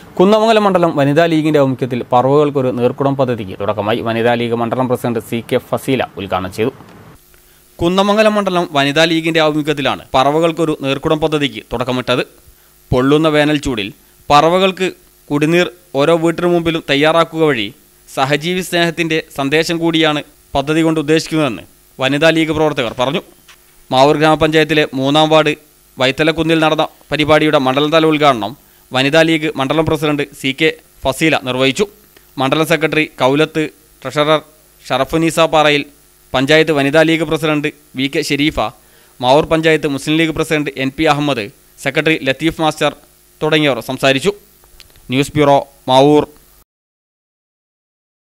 കുന്നമംഗലം മണ്ഡലം വനിതാ ലീഗിന്റെ ആഭിമുഖ്യത്തിൽ പറവുകൾക്കൊരു നീർക്കുടം പദ്ധതിക്ക് തുടക്കമായി വനിതാ ലീഗ് മണ്ഡലം പ്രസിഡന്റ് സി കെ ഫസീല ഉദ്ഘാടനം ചെയ്തു കുന്നമംഗലം മണ്ഡലം വനിതാ ലീഗിന്റെ ആഭിമുഖ്യത്തിലാണ് പറവകൾക്കൊരു നീർക്കുടം പദ്ധതിക്ക് തുടക്കമിട്ടത് പൊള്ളുന്ന വേനൽ ചൂടിൽ പറവകൾക്ക് കുടിനീർ ഓരോ വീട്ടിനു മുമ്പിലും തയ്യാറാക്കുക വഴി സഹജീവി സ്നേഹത്തിന്റെ സന്ദേശം കൂടിയാണ് പദ്ധതി കൊണ്ട് ഉദ്ദേശിക്കുന്നതെന്ന് വനിതാ ലീഗ് പ്രവർത്തകർ പറഞ്ഞു മാവൂർ ഗ്രാമപഞ്ചായത്തിലെ മൂന്നാം വാർഡ് വൈത്തലക്കുന്നിൽ നടന്ന പരിപാടിയുടെ മണ്ഡലതല ഉദ്ഘാടനം വനിതാ ലീഗ് മണ്ഡലം പ്രസിഡന്റ് സി കെ ഫസീല നിർവഹിച്ചു മണ്ഡലം സെക്രട്ടറി കൗലത്ത് ട്രഷറർ ഷറഫുനീസ പാറയിൽ പഞ്ചായത്ത് വനിതാ league president V K Shareefa Mavoor panchayat Muslim league president N P Ahammed secretary Latheef master തുടങ്ങിയവർ സംസാരിച്ചു ന്യൂസ് ബ്യൂറോ മാവൂർ